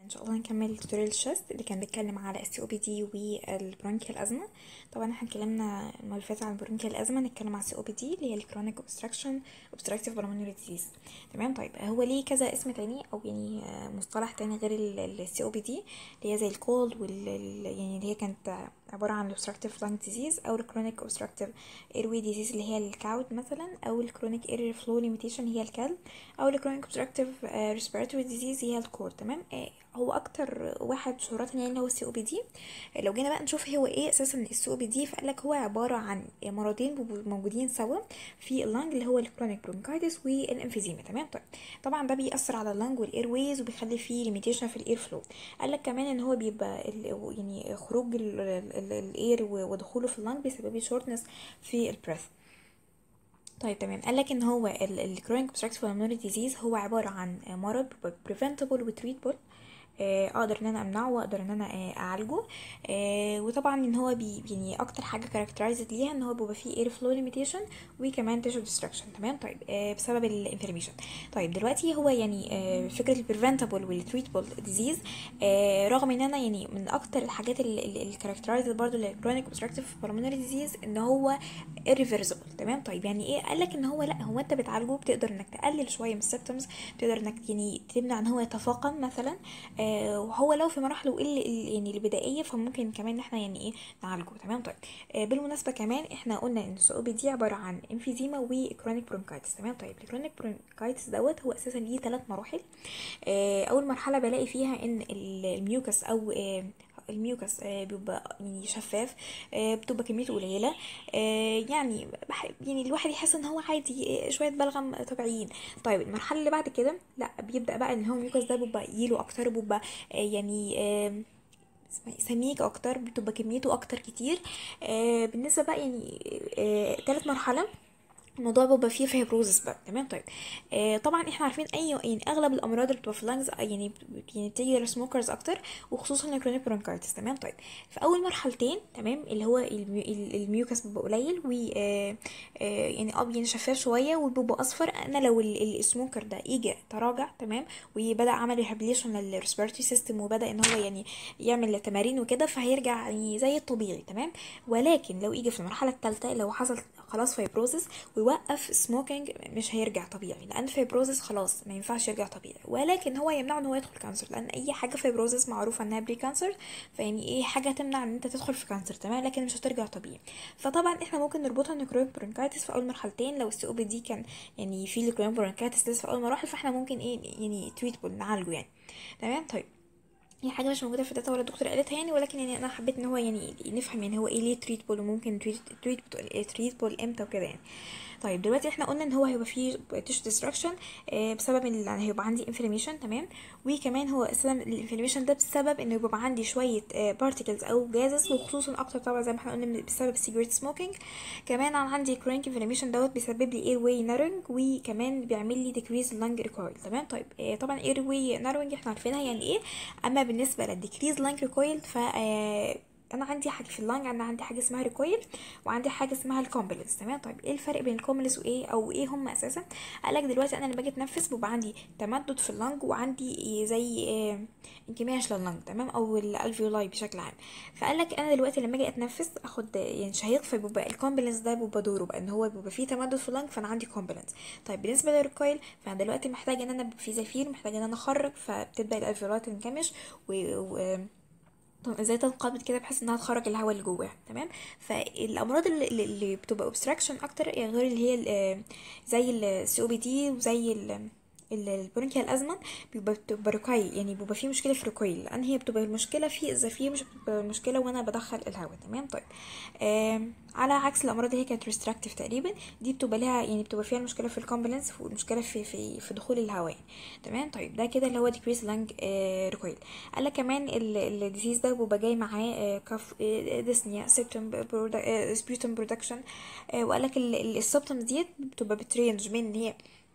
ان شاء الله هنكمل توتوريال الشست اللي كان بيتكلم على السي او بي دي والبرونكيال ازمه طبعا احنا اتكلمنا المره اللي فاتت عن البرونكيال ازمه نتكلم على السي او بي دي اللي هي الكرونيك اوبستراكشن اوبستراكتيف بالمونري ديزيز تمام طيب هو ليه كذا اسم تاني او يعني مصطلح تاني غير السي او بي دي اللي هي زي الكولد وال يعني اللي هي كانت عبارة عن obstructive lung disease أو الكرونيك obstructive airway disease اللي هي الكاود مثلا أو الكرونيك air flow limitation هي الكلب أو الكرونيك obstructive respiratory disease هي الكور تمام هو أكتر واحد شهرة يعني هو السي او بي دي لو جينا بقى نشوف هو ايه أساسا السي او بي دي فقالك هو عبارة عن مرضين موجودين سوا في اللنج اللي هو الكرونيك برونكايتس والانفيزيما تمام طيب طبعا ده بيأثر على اللنج والاير ويز وبيخلي فيه ليميتيشن في الاير فلو قالك كمان ان هو بيبقى يعني خروج الاير ودخوله في اللنج بيسبب لي شورتنس في البريث طيب تمام قال لك ان هو الكرونيك obstructive pulmonary disease هو عباره عن مرض preventable و treatable اقدر ان انا امنعه واقدر ان انا اعالجه وطبعا ان هو بي يعني اكتر حاجه كاركترايزد ليها ان هو بيبقى فيه اير فلو ليميتيشن وكمان تيشو ديستراكشن تمام طيب بسبب الانفلاميشن طيب دلوقتي هو يعني فكره البريفنتابل والتريتبل ديزيز رغم ان انا يعني من اكتر الحاجات الكاركترايزد برضو للكرونيك اوبستراكتيف بالمونري ديزيز ان هو irreversible تمام طيب يعني ايه قال لك ان هو لا هو انت بتعالجه بتقدر انك تقلل شويه من السيمبتومز تقدر انك يعني تمنع ان هو يتفاقم مثلا وهو لو في مراحله اللي يعني البدائيه فممكن كمان ان احنا يعني ايه نعالجه تمام طيب آه بالمناسبه كمان احنا قلنا ان السي بي دي عباره عن انفيزيما وكرونيك برونكايتس تمام طيب الكرونيك برونكايتس دوت هو اساسا ليه ثلاث مراحل آه اول مرحله بلاقي فيها ان الميوكس او آه الميوكس بيبقى يعني شفاف بتبقى كميته قليله يعني يعني الواحد يحس ان هو عادي شويه بلغم طبيعيين طيب المرحله اللي بعد كده لا بيبدا بقى ان هو الميوكس ده بيبقى يلو اكتر بيبقى يعني سميك اكتر بتبقى كميته اكتر كتير بالنسبه بقى يعني تالت مرحله الموضوع بيبقى فيه فيبروزس بقى تمام طيب آه طبعا احنا عارفين اي يعني اغلب الامراض اللي بتبقى في اللانجز يعني يعني بتيجي للسموكرز اكتر وخصوصا الكرونيك برونكايتس تمام طيب في اول مرحلتين تمام اللي هو الميو الميوكس بيبقى قليل و آه آه يعني ابيض يعني شفاف شويه وبيبقى اصفر انا لو السموكر ده اجى تراجع تمام وبدا عمل ريهابيليشن للريسبيرتوري سيستم وبدا ان هو يعني يعمل تمارين وكده فهيرجع يعني زي الطبيعي تمام ولكن لو اجى في المرحله الثالثه لو حصل خلاص فايبروزس ويوقف سموكينج مش هيرجع طبيعي لان فايبروزس خلاص ما ينفعش يرجع طبيعي ولكن هو يمنعه ان هو يدخل كانسر لان اي حاجه فايبروزس معروفه انها بري كانسر فيعني ايه حاجه تمنع ان انت تدخل في كانسر تمام لكن مش هترجع طبيعي فطبعا احنا ممكن نربطها ان كرونيك برونكايتس في اول مرحلتين لو السي او بي دي كان يعني في الكرونيك برونكايتس لسه في اول مراحل فاحنا ممكن ايه يعني تريتبل نعالجه يعني تمام طيب هي حاجه مش موجوده في الداتا ولا الدكتور قالتها يعني ولكن يعني انا حبيت ان هو يعني نفهم يعني هو ايه ليه تريتبل وممكن تريتبل تريتبل امتى وكده يعني طيب دلوقتي احنا قلنا ان هو هيبقى فيه تيشو ديستراكشن بسبب ان يعني هيبقى عندي انفلاميشن تمام وكمان هو اساسا الانفلاميشن ده بسبب انه يبقى عندي شويه بارتيكلز او جازز وخصوصا اكتر طبعا زي ما احنا قلنا بسبب السيجرت سموكينج كمان انا عندي كرونيك انفلاميشن دوت بيسبب لي اير واي نارنج وكمان بيعمل لي ديكريز لانج ريكويل تمام طيب طبعا اير واي نارنج احنا عارفينها يعني ايه اما بالنسبه للديكريز لانج ريكويل ف انا عندي حاجه في اللانج انا عندي حاجه اسمها ريكويل وعندي حاجه اسمها الكومبلنس تمام طيب ايه الفرق بين الكومبلنس وايه او ايه هم اساسا قالك دلوقتي انا لما باجي اتنفس بيبقى عندي تمدد في اللانج وعندي زي آه انكماش لللانج تمام او الالفيولاي بشكل عام فقالك انا دلوقتي لما اجي اتنفس اخد يعني شهيق فبيبقى الكومبلنس ده بيبقى دوره بقى ان هو بيبقى فيه تمدد في اللانج فانا عندي كومبلنس طيب بالنسبه للريكويل فانا دلوقتي محتاجه ان انا في زفير محتاجه ان انا اخرج فبتبدا الالفيولاي تنكمش و, و ازاي تنقبض كده بحيث انها تخرج الهواء اللي جواها تمام فالامراض اللي, اللي بتبقى اوبستراكشن اكتر غير اللي هي زي السي او بي دي وزي البرونكيال ازمه بيبقى بتبقى ركويل يعني بيبقى في مشكله في الركويل لان هي بتبقى المشكله في الزفير مش بتبقى المشكله وانا بدخل الهواء تمام طيب على عكس الامراض اللي هي كانت ريستراكتيف تقريبا دي بتبقى لها يعني بتبقى فيها المشكله في الكومبلنس والمشكله في في في دخول الهواء تمام طيب ده كده اللي هو ديكريس لانج ريكويل قال لك كمان الديزيز ده بيبقى جاي معاه كف ديسنيا سيبتوم سبيوتوم برودكشن وقال لك السيبتومز ديت بتبقى بترينج من ان هي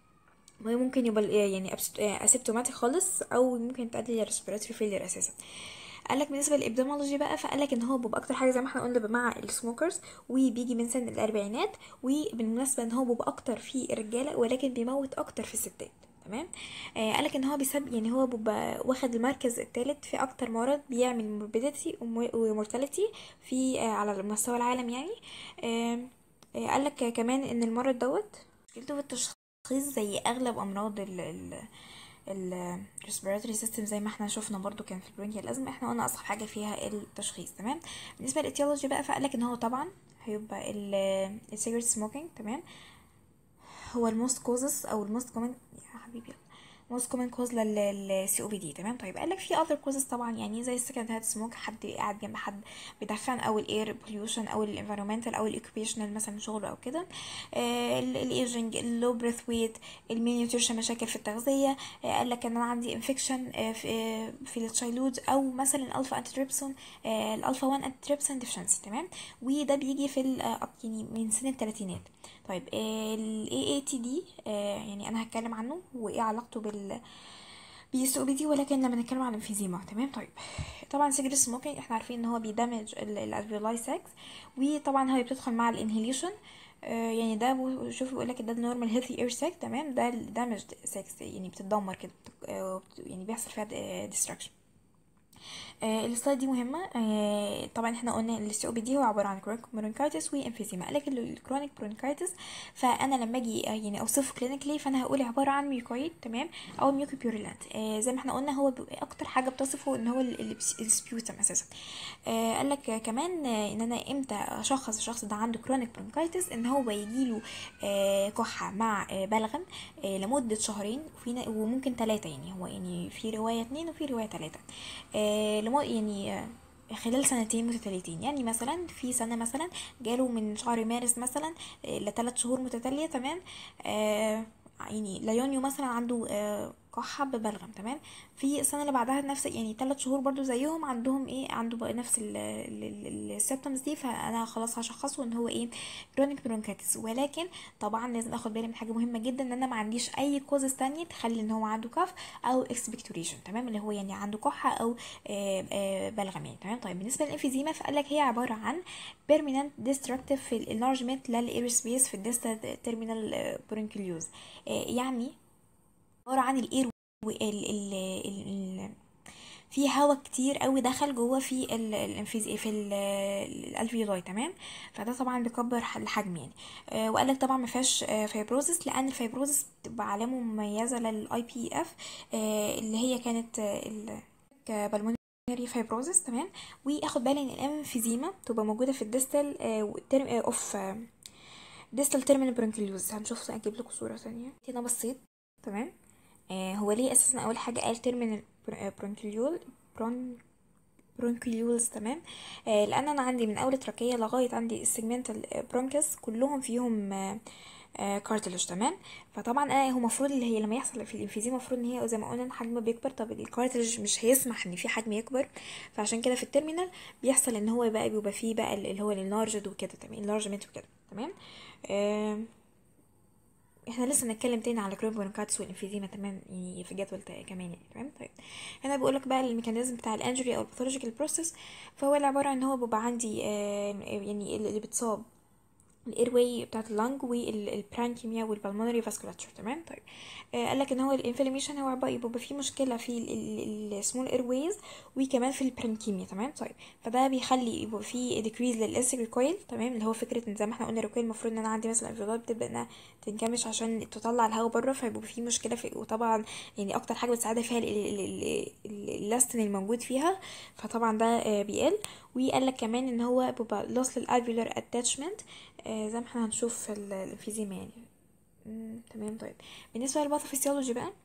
ممكن يبقى يعني اسيبتوماتيك خالص او ممكن تؤدي لريسبيراتوري فيلير اساسا قالك بالنسبه للابدومولوجي بقى فقالك ان هو بيبقى اكتر حاجه زي ما احنا قلنا مع السموكرز وبيجي من سن الاربعينات وبالمناسبه ان هو بيبقى اكتر في الرجاله ولكن بيموت اكتر في الستات تمام آه قالك ان هو بيسبب يعني هو بيبقى واخد المركز الثالث في اكتر مرض بيعمل موربيديتي ومورتاليتي في آه على مستوى العالم يعني آه آه قالك كمان ان المرض دوت مشكلته في التشخيص زي اغلب امراض ال ال ال respiratory system زي ما احنا شفنا برضو كان في البرونكيال الازمه احنا قلنا اصعب حاجه فيها التشخيص تمام بالنسبه للاتيولوجي بقى فقالك ان هو طبعا هيبقى السيجرت سموكينج تمام هو الموست كوزز او الموست كومن يا حبيبي موست كومن كوز للسي او بي دي تمام طيب قال لك في اذر كوزز طبعا يعني زي السكند هاند سموك حد قاعد جنب حد بيدخن او الاير بوليوشن او الانفيرومنتال او الاوكيبيشنال مثلا شغل او كده آه الايجنج اللو بريث ويت المينيوتريشن مشاكل في التغذيه آه قال لك ان انا عندي انفكشن آه في, آه في التشايلود او مثلا الالفا انتيتريبسون آه الالفا 1 انتيتريبسون ديفشنسي تمام وده بيجي في يعني من سن الثلاثينات طيب الاي اي تي دي يعني انا هتكلم عنه وايه علاقته بال بيس او بي دي ولكن لما نتكلم عن الانفيزيما تمام طيب طبعا سيجرت سموكينج احنا عارفين ان هو بيدمج الالفيولاي ساكس وطبعا هي بتدخل مع الانهيليشن آه يعني ده شوف بيقول لك ده النورمال هيلثي اير ساك تمام ده الدامج ساكس يعني بتتدمر كده يعني بيحصل فيها ديستراكشن آه السلايد دي مهمه آه طبعا احنا قلنا السي او بي دي هو عباره عن كرونيك برونكايتس وانفيزيما لكن الكرونيك برونكايتس فانا لما اجي يعني اوصفه كلينيكلي فانا هقول عباره عن ميوكويد تمام او ميوكو بيوريلانت آه زي ما احنا قلنا هو اكتر حاجه بتصفه ان هو السبيوتم اساسا آه قال لك كمان ان انا امتى اشخص الشخص ده عنده كرونيك برونكايتس ان هو يجيله آه كحه مع آه بلغم آه لمده شهرين وفي وممكن ثلاثه يعني هو يعني في روايه اتنين وفي روايه ثلاثه آه يعني خلال سنتين متتاليتين يعني مثلا في سنة مثلا جاله من شهر مارس مثلا لثلاث شهور متتالية تمام آه يعني ليونيو مثلا عنده آه كحة ببلغم تمام في السنة اللي بعدها نفس يعني ثلاث شهور برضو زيهم عندهم ايه عنده بقى نفس السيمتومز دي فانا خلاص هشخصه ان هو ايه كرونيك برونكاتس ولكن طبعا لازم اخد بالي من حاجة مهمة جدا ان انا ما عنديش اي كوزز تانية تخلي ان هو عنده كف او اكسبكتوريشن تمام اللي هو يعني عنده كحة او آه آه بلغم يعني تمام طيب بالنسبة للانفيزيما فقال لك هي عبارة عن permanent destructive في الانلارجمنت للاير سبيس في الديستا تيرمينال برونكيوليوز يعني عبارة عن الاير ال ال ال في هواء كتير قوي دخل جوه في الانفيز في الالفيولاي تمام فده طبعا بيكبر الحجم يعني آه وقال لك طبعا ما فيهاش آه فايبروزس لان الفايبروزس بتبقى علامه مميزه للاي بي اف آه اللي هي كانت آه بالمونري فايبروزس تمام واخد بالي ان الانفيزيما تبقى موجوده في الديستال اوف ديستال تيرمينال برونكيولوز هنشوف اجيب لكم صوره ثانيه هنا بصيت تمام آه هو ليه اساسا اول حاجه قال تيرمينال برونكيول برون برونكيولز تمام آه لان انا عندي من اول تراكيه لغايه عندي السيجمنتال برونكس كلهم فيهم آه آه كارتلج تمام فطبعا انا هو المفروض اللي هي لما يحصل في الانفيزيما المفروض ان هي زي ما قلنا الحجم بيكبر طب الكارتلج مش هيسمح ان في حجم يكبر فعشان كده في التيرمينال بيحصل ان هو بقى بيبقى فيه بقى اللي هو الانلارجد وكده تمام انلارجمنت وكده تمام آه احنا لسه هنتكلم تاني على كرون برونكاتس والانفيزيما تمام يعني في جدول كمان يعني تمام طيب هنا بيقول لك بقى الميكانيزم بتاع الانجري او الباثولوجيكال بروسيس فهو اللي عباره عن هو بيبقى عندي آه يعني اللي بتصاب الاير واي بتاعت اللنج والبرانكيميا والبلمونري فاسكولاتشر تمام طيب آه قال لك ان هو الانفلاميشن هو عباره يبقى فيه مشكله في السمول اير ويز وكمان في البرانكيميا تمام طيب فده بيخلي يبقى فيه ديكريز للاس ريكويل تمام اللي هو فكره ان زي ما احنا قلنا الريكويل المفروض ان انا عندي مثلا الفيولات بتبدا انها تنكمش عشان تطلع الهواء بره فيبقى فيه مشكله في وطبعا يعني اكتر حاجه بتساعدها فيها اللاستن الموجود فيها فطبعا ده آه بيقل وقال لك كمان ان هو بيبقى لوس للالفيولار اتاتشمنت آه زي ما احنا هنشوف في الانفيزيما يعني مم. تمام طيب بالنسبه للباثوفيسيولوجي بقى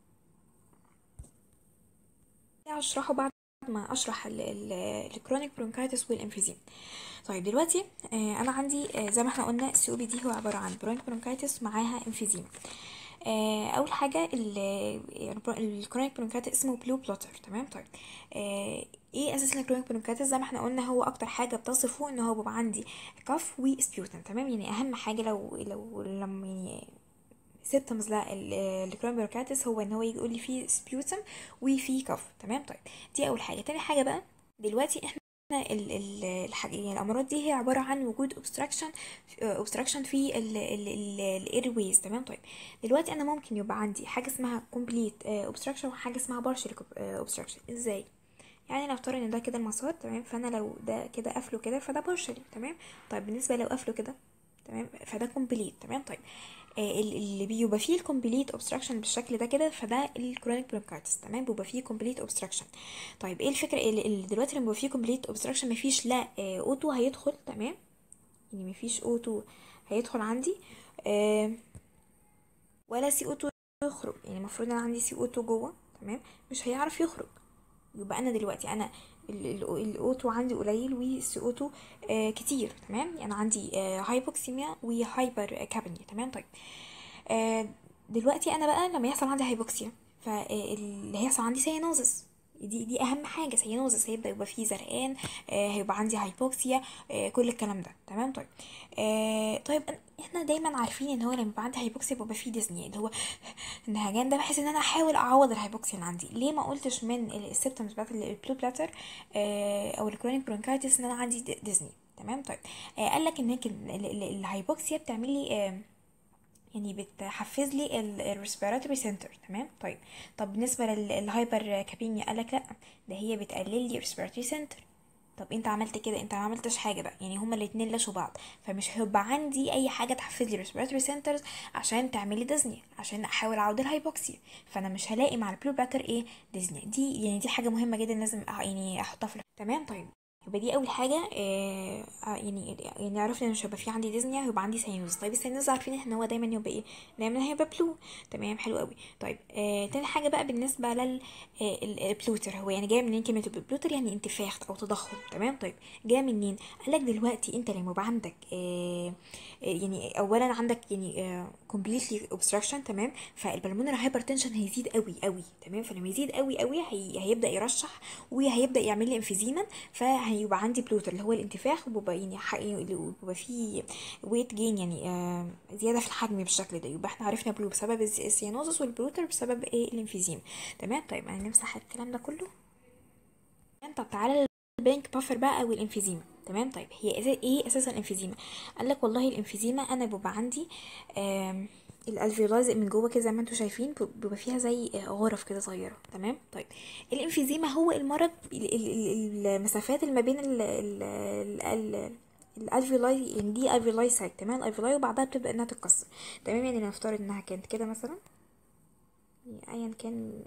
هشرحه بعد ما اشرح الكرونيك برونكايتس والانفيزيما طيب دلوقتي آه انا عندي آه زي ما احنا قلنا السي او بي دي هو عباره عن برونك برونكايتس معاها انفيزيما آه اول حاجه الكرونيك برونكايتس اسمه بلو بلوتر تمام طيب آه ايه اساس الكرونيك برونكايتس زي ما احنا قلنا هو اكتر حاجه بتصفه ان هو بيبقى عندي كف وسبيوتم تمام يعني اهم حاجه لو لو لما يعني سيمتومز لا الكرونيك برونكايتس هو ان هو يجي يقول لي فيه سبيوتم وفيه كف تمام طيب دي اول حاجه تاني حاجه بقى دلوقتي احنا ال ال الحاجة يعني الامراض دي هي عباره عن وجود obstruction obstruction في الاير ويز تمام طيب دلوقتي انا ممكن يبقى عندي حاجه اسمها complete آه، obstruction وحاجه اسمها partial آه، obstruction ازاي يعني نفترض ان ده كده المسار تمام فانا لو ده كده قافله كده فده partially تمام طيب بالنسبه لو قافله كده تمام فده complete تمام طيب آه، ال- اللي بيبقى فيه الكومبليت اوبستراكشن بالشكل ده كده فده الكرونيك برونكايتس تمام بيبقى فيه كومبليت اوبستراكشن طيب ايه الفكره اللي اللي دلوقتي لما بيبقى فيه كومبليت اوبستراكشن مفيش لا اوتو هيدخل تمام يعني مفيش اوتو هيدخل عندي آه، ولا سي اوتو يخرج يعني المفروض انا عندي سي اوتو جوه تمام مش هيعرف يخرج يبقى انا دلوقتي انا ال- ال- الاوتو عندي قليل والسي اوتو آه كتير تمام يعني انا عندي آه هايبوكسيميا وهايبر كابنيا تمام طيب آه دلوقتي انا بقى لما يحصل عندي هايبوكسيا فاللي هيحصل عندي سيانوزس دي دي اهم حاجه سيانوزس هيبدا يبقى فيه زرقان آه هيبقى عندي هايبوكسيا آه كل الكلام ده تمام طيب آه طيب أنا- احنا دايما عارفين ان هو لما يبقى عندي هايبوكسيا بيبقى فيه ديزني اللي هو النهجان ده بحيث ان انا احاول اعوض الهايبوكسيا اللي عندي ليه ما قلتش من السيبتومز بتاعت البلو بلاتر آه او الكرونيك برونكايتس ان انا عندي دي- ديزني تمام طيب آه قال لك ان هيك ال- ال- ال- الهايبوكسيا بتعمل لي آه يعني بتحفز لي الريسبيراتوري سنتر تمام طيب طب بالنسبه للهايبر كابينيا قال لك لا ده هي بتقلل لي الريسبيراتوري سنتر طب انت عملت كده انت ما عملتش حاجه بقى يعني هما الاتنين لاشوا بعض فمش هيبقى عندي اي حاجه تحفز لي الريسبيراتوري سنترز عشان تعمل لي ديزني عشان احاول اعوض الهايبوكسيا فانا مش هلاقي مع البلو باتر ايه ديزني دي يعني دي حاجه مهمه جدا لازم أ- يعني احطها في تمام طيب يبقى دي اول حاجه آه آه، يعني يعني عرفنا ان مش هيبقى في عندي ديزنيا هيبقى عندي سينوز طيب السينوز عارفين ان هو دايما يبقى ايه دايما هيبقى بلو تمام حلو قوي طيب آه تاني حاجه بقى بالنسبه لل آه، ال- البلوتر هو يعني جاي منين كلمه البلوتر يعني انتفاخ او تضخم تمام طيب جاي منين قال لك دلوقتي انت لما يبقى عندك آه آه، يعني اولا عندك يعني كومبليتلي اوبستراكشن تمام فالبلمونر هايبرتنشن هيزيد قوي قوي تمام فلما يزيد قوي قوي هي هيبدا يرشح وهيبدا يعمل لي انفيزيما فهيبقى عندي بلوتر اللي هو الانتفاخ وبيبقى يعني ح- بيبقى فيه ويت جين يعني آه، زياده في الحجم بالشكل ده يبقى احنا عرفنا بلو بسبب الس- السيانوزس والبلوتر بسبب ايه الانفيزيما تمام طيب هنمسح الكلام ده كله طب تعالى البانك بافر بقى او الانفيزيما تمام طيب هي أسا- ايه اساسا الانفيزيما قال لك والله الانفيزيما انا بيبقى عندي آم، الالفيولاز من جوه كده زي ما انتم شايفين بيبقى بيبقى فيها زي آه، غرف كده صغيره تمام طيب الانفيزيما هو المرض ال- ال- ال- المسافات اللي ما بين ال ال ال ال الالفيولاي يعني دي الفيولاي سايت تمام الالفيولاي وبعدها بتبدا انها تتكسر تمام يعني نفترض انها كانت كده مثلا يعني ايا كان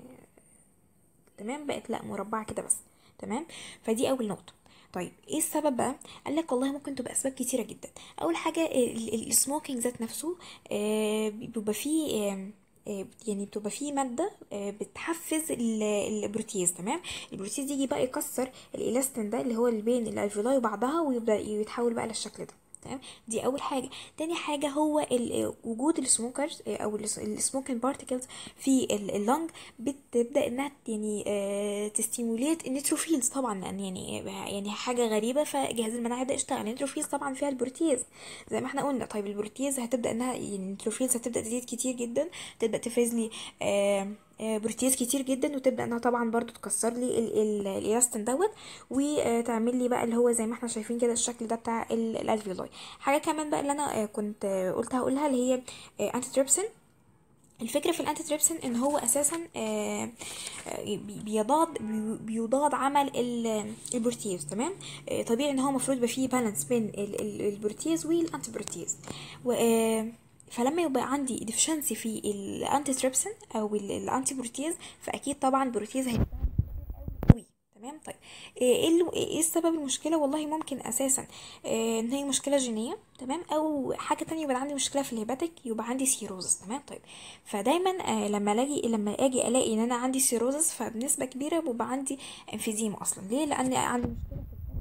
تمام بقت لا مربعة كده بس تمام فدي اول نقطة طيب ايه السبب بقى قال لك والله ممكن تبقى اسباب كتيرة جدا اول حاجة السموكينج ذات نفسه آه، بيبقى فيه آم، آه، يعني بتبقى فيه مادة آه، بتحفز ال- البروتيز تمام البروتيز يجي بقى يكسر الالاستين ده اللي هو اللي بين الالفيولاي وبعضها ويبدأ يتحول بقى للشكل ده تمام دي اول حاجه تاني حاجه هو ال- وجود السموكرز او السموكينج بارتكلز في ال- اللنج بتبدا انها يعني تستيموليت النيتروفيلز طبعا لان يعني يعني حاجه غريبه فجهاز المناعه يبدا يشتغل النيتروفيلز طبعا فيها البروتيز زي ما احنا قلنا طيب البروتيز هتبدا انها يعني النيتروفيلز هتبدا تزيد كتير جدا تبدا تفرز لي آه، آه، بروتيز كتير جدا وتبدا انها طبعا برضو تكسر لي ال- ال- الالاستين دوت وتعمل لي بقى اللي هو زي ما احنا شايفين كده الشكل ده بتاع ال- الالفيولاي حاجه كمان بقى اللي انا آه، كنت آه، قلت هقولها اللي هي انتي تريبسين الفكره في الانتي تريبسين ان هو اساسا آه، آه، بي- بيضاد بي- بيضاد عمل ال- البروتيز تمام آه، طبيعي ان هو المفروض يبقى فيه بالانس بين ال- ال- البروتيز والانتي بروتيز و آه، فلما يبقى عندي ديفشنسي في الانتي تريبسين او ال- الانتي بروتيز فاكيد طبعا البروتيز هيبقى قوي تمام طيب ايه ال- ايه السبب المشكله والله ممكن اساسا آه، ان هي مشكله جينيه تمام او حاجه تانية يبقى عندي مشكله في الهيباتيك يبقى عندي سيروزس تمام طيب فدايما آه، لما الاقي لما اجي الاقي ان انا عندي سيروزس فبنسبه كبيره بيبقى عندي انفيزيما اصلا ليه لان عندي مشكله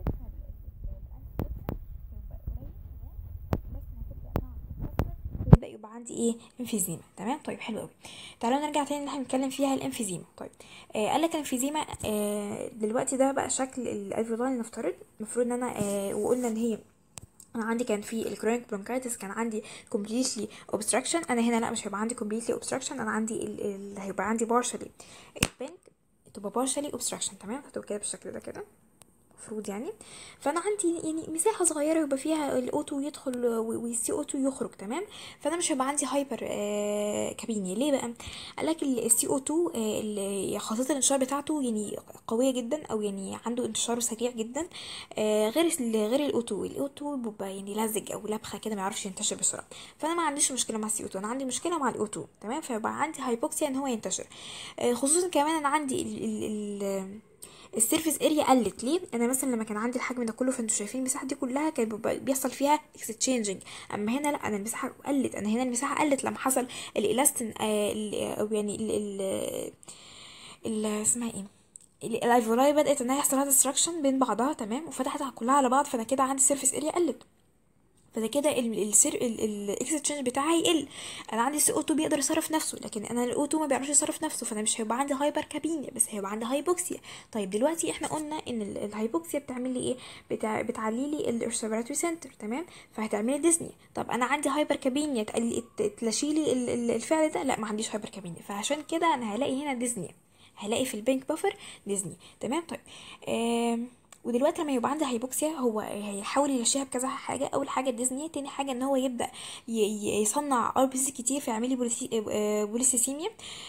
يبدا يبقى عندي ايه انفيزيما تمام طيب حلو قوي تعالوا نرجع تاني ان احنا نتكلم فيها الانفيزيما طيب آه قال لك الانفيزيما آه دلوقتي ده بقى شكل الالفيولاي نفترض المفروض ان انا آه وقلنا ان هي انا عندي كان في الكرونيك برونكايتس كان عندي كومبليتلي اوبستراكشن انا هنا لا مش هيبقى عندي كومبليتلي اوبستراكشن انا عندي ال... ال... هيبقى عندي بارشلي البنك تبقى بارشلي اوبستراكشن تمام هتبقى كده بالشكل ده كده المفروض يعني فانا عندي يعني مساحه صغيره يبقى فيها الاوتو يدخل والسي اوتو يخرج تمام فانا مش هيبقى عندي هايبر آه كابينيا ليه بقى قال لك السي او 2 خاصيه الانتشار بتاعته يعني قويه جدا او يعني عنده انتشار سريع جدا آه غير غير الاو 2 الاو 2 بيبقى يعني لزج او لبخه كده ما يعرفش ينتشر بسرعه فانا ما عنديش مشكله مع السي او 2 انا عندي مشكله مع الاو 2 تمام فيبقى عندي هايبوكسيا ان هو ينتشر آه خصوصا كمان انا عندي ال ال ال السيرفيس اريا قلت ليه انا مثلا لما كان عندي الحجم ده كله فانتوا شايفين المساحه دي كلها كان بيحصل فيها اكستشينجينج اما هنا لا انا المساحه قلت انا هنا المساحه قلت لما حصل الالاستين او يعني ال ال اسمها ايه الايفولاي بدات انها يحصل لها ديستراكشن بين بعضها تمام وفتحتها كلها على بعض فانا كده عندي السيرفيس اريا قلت فده كده السير الاكستشينج بتاعي يقل انا عندي سي اوتو بيقدر يصرف نفسه لكن انا الاوتو ما بيعرفش يصرف نفسه فانا مش هيبقى عندي هايبر كابينيا بس هيبقى عندي هايبوكسيا طيب دلوقتي احنا قلنا ان الهايبوكسيا بتعمل لي ايه بتع... بتعلي لي الريسبيراتوري سنتر تمام فهتعمل لي ديزني طب انا عندي هايبر كابينيا تلاشي لي الفعل ده لا ما عنديش هايبر كابينيا فعشان كده انا هلاقي هنا ديزني هلاقي في البنك بافر ديزني تمام طيب آه ودلوقتي لما يبقى عندي هايبوكسيا هو هيحاول يمشيها بكذا حاجه اول حاجه ديزني تاني حاجه ان هو يبدا يصنع ار بي سي كتير فيعمل لي بوليسيسيميا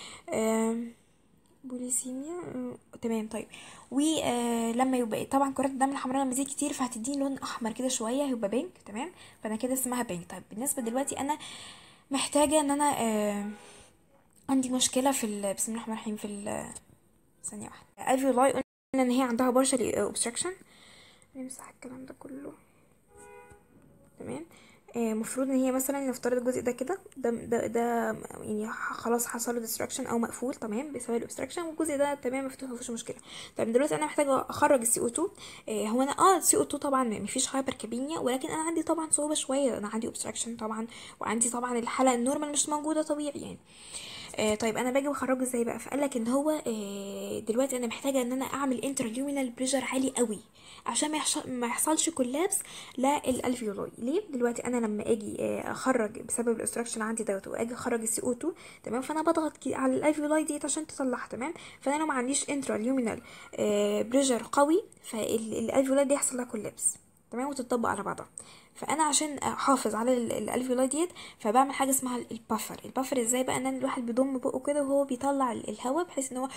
بوليسيميا تمام طيب ولما يبقى طبعا كرات الدم الحمراء لما تزيد كتير فهتديني لون احمر كده شويه هيبقى بينك تمام فانا كده اسمها بينك طيب بالنسبه دلوقتي انا محتاجه ان انا آه عندي مشكله في بسم الله الرحمن الرحيم في ثانيه واحده الفيولاي قلنا ان هي عندها partial obstruction نمسح الكلام ده كله تمام المفروض ان هي مثلا نفترض الجزء ده كده ده ده ده يعني خلاص حصل له ديستراكشن او مقفول تمام بسبب الاوبستراكشن والجزء ده تمام مفتوح مفيش مشكله طيب دلوقتي انا محتاجه اخرج السي او 2 آه هو انا اه السي او 2 طبعا مفيش هايبر كابينيا ولكن انا عندي طبعا صعوبه شويه انا عندي اوبستراكشن طبعا وعندي طبعا الحاله النورمال مش موجوده طبيعي يعني آه طيب انا باجي بخرجه ازاي بقى فقال لك ان هو آه دلوقتي انا محتاجه ان انا اعمل انترليومينال بريشر عالي قوي عشان ما, يحصل ما يحصلش كولابس للالفيولاي ليه دلوقتي انا لما اجي آه اخرج بسبب الاستراكشن عندي دوت واجي اخرج السي او 2 تمام فانا بضغط على الالفيولاي ديت عشان تطلعها تمام فانا لو ما عنديش انترليومينال بريشر قوي فالالفيولاي دي يحصل لها كولابس تمام وتطبق على بعضها فانا عشان احافظ على الالفيولاي ديت فبعمل حاجه اسمها البافر البافر ازاي بقى ان الواحد بيضم بقه كده وهو بيطلع الهواء بحيث ان هو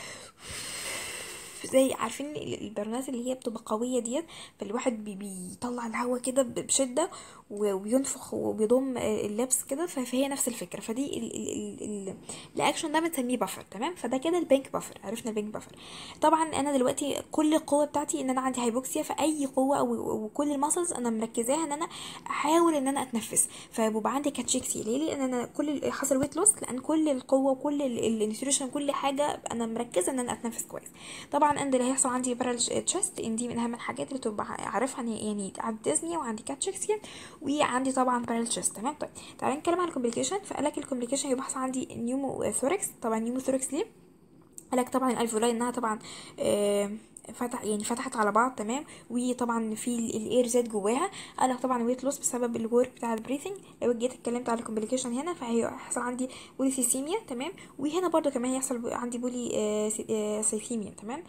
زي عارفين البالونات اللي هي بتبقى قوية ديت فالواحد بي بيطلع الهواء كده بشدة وبينفخ وبيضم اللبس كده فهي نفس الفكرة فدي ال ال ال ال الاكشن ده بنسميه بافر تمام فده كده البنك بافر عرفنا البنك بافر طبعا انا دلوقتي كل القوة بتاعتي ان انا عندي هايبوكسيا فاي قوة او وكل المسلز انا مركزاها ان انا احاول ان انا اتنفس فبيبقى عندي كاتشيكسي ليه لان انا كل حصل ويت لوس لان كل القوة وكل النيوتريشن كل حاجة انا مركزة ان انا اتنفس كويس طبعا طبعا اند اللي هيحصل عندي بارال تشست ان دي من اهم الحاجات اللي تبقى عارفها يعني عندي ديزني وعندي كاتشكسيا وعندي طبعا بارال تشست تمام طيب تعالى نتكلم عن الكومبليكيشن فقال لك الكومبليكيشن هيبقى حصل عندي نيومو ثوركس طبعا نيومو ثوركس ليه قال لك طبعا الالفولاي انها طبعا آه فتح يعني فتحت على بعض تمام وطبعا في الاير زاد جواها قال لك طبعا ويت لوس بسبب الورك بتاع البريثنج لو جيت اتكلمت على الكومبليكيشن هنا فهيحصل عندي بولي سيسيميا تمام وهنا برضو كمان هيحصل عندي بولي آه آه سيثيميا تمام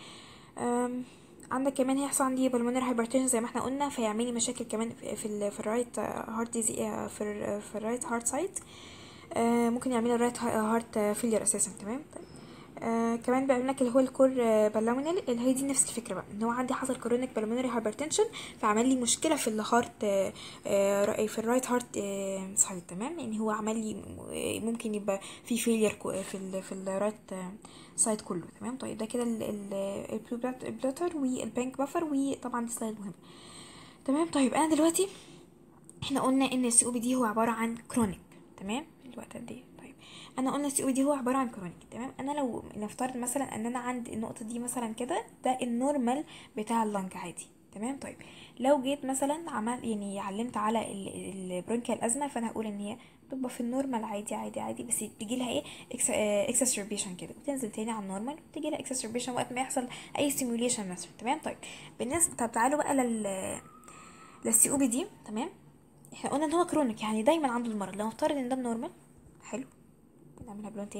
عندك كمان هيحصل عندي بالمونر هايبرتنشن زي ما احنا قلنا فيعمل لي مشاكل كمان في ال في الرايت هارت ديزي في ال في الرايت هارت سايت ممكن يعمل لي الرايت هارت فيلير اساسا تمام طيب آه كمان بيعمل لك اللي هو الكور بالمونري اللي هي دي نفس الفكره بقى ان هو عندي حصل كورونيك بالمونري هايبرتنشن فعمل لي مشكله في الهارت آه آه في الرايت هارت آه سايد تمام يعني هو عمل لي ممكن يبقى في فيلير في ال في الرايت آه سايد كله تمام طيب ده كده البلو بلوتر والبانك بافر وطبعا دي سلايد مهم تمام طيب انا دلوقتي احنا قلنا ان السي او بي دي هو عباره عن كرونيك تمام الوقت قد ايه طيب انا قلنا السي او دي هو عباره عن كرونيك تمام انا لو نفترض مثلا ان انا عندي النقطه دي مثلا كده ده النورمال بتاع اللنج عادي تمام طيب لو جيت مثلا عمل يعني علمت على البرونكيال ازمه فانا هقول ان هي بتبقى في النورمال عادي عادي عادي بس بتجي لها ايه اكسسربيشن كده وتنزل تاني على النورمال وتجي لها اكسسربيشن وقت ما يحصل اي ستيميوليشن مثلا تمام طيب بالنسبه طب تعالوا بقى لل للسي او بي دي تمام احنا قلنا ان هو كرونيك يعني دايما عنده المرض لو نفترض ان ده النورمال حلو نعملها بلون تاني